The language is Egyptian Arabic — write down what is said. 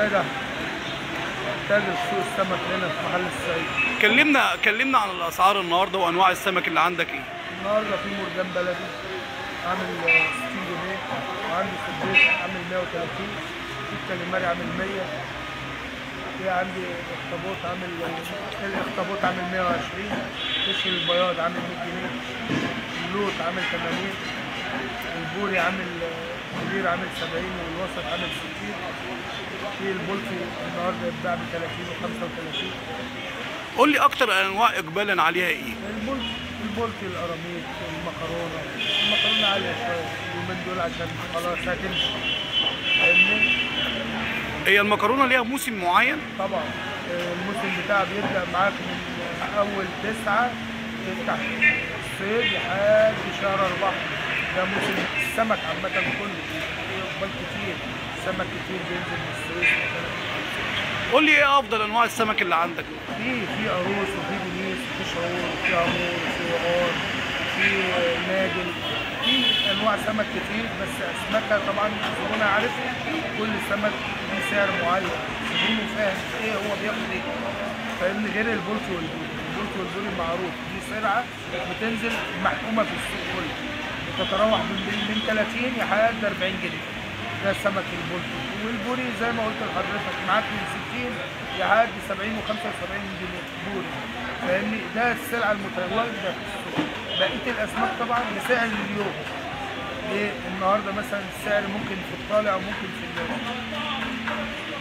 سيد احمد تاجر سوق السمك هنا في محل السيد كلمنا كلمنا عن الاسعار النهارده وانواع السمك اللي عندك ايه النهارده في مرجان بلدي عامل 60 جنيه وعندي سبيت عامل 130 في الكاليماري عامل 100 في عندي اخطبوط عامل الاخطبوط عامل 120 فيش البياض عامل 100 جنيه اللوت عامل 80 البوري عامل كبير عامل 70 والوسط عامل 60 في البولتي النهارده اتباع ب 30 و 35 قول لي اكتر انواع اقبالا عليها ايه البولت البولت القراميط المكرونه المكرونه عاليه شويه اليومين دول عشان خلاص هتمشي فاهمني هي المكرونه ليها موسم معين طبعا آه، الموسم بتاعها بيبدا معاك من اول تسعه تفتح الصيد لحد شهر اربعه ده موسم السمك عامه كله في اقبال كتير سمك كتير بينزل من السويس قول لي ايه افضل انواع السمك اللي عندك في في عروس وفي بنيس وفي شعور وفي عمور وفي وغار في ناجل في انواع سمك كتير بس اسماكها طبعا زبونها عارف كل سمك ليه سعر معين زبونه فاهم ايه هو بياخد ايه فاهمني غير البولت والبولي البولت والبولي معروف دي سرعه بتنزل محكومه في السوق كله بتتراوح من من 30 لحد 40 جنيه ده سمك البولت والبوري زي ما قلت لحضرتك معاك من 60 لحد 70 و75 جنيه بوري فاهمني ده السلعه المتواجده في السوق بقيه الاسماك طبعا لسعر اليوم ليه النهارده مثلا السعر ممكن في الطالع وممكن في النازل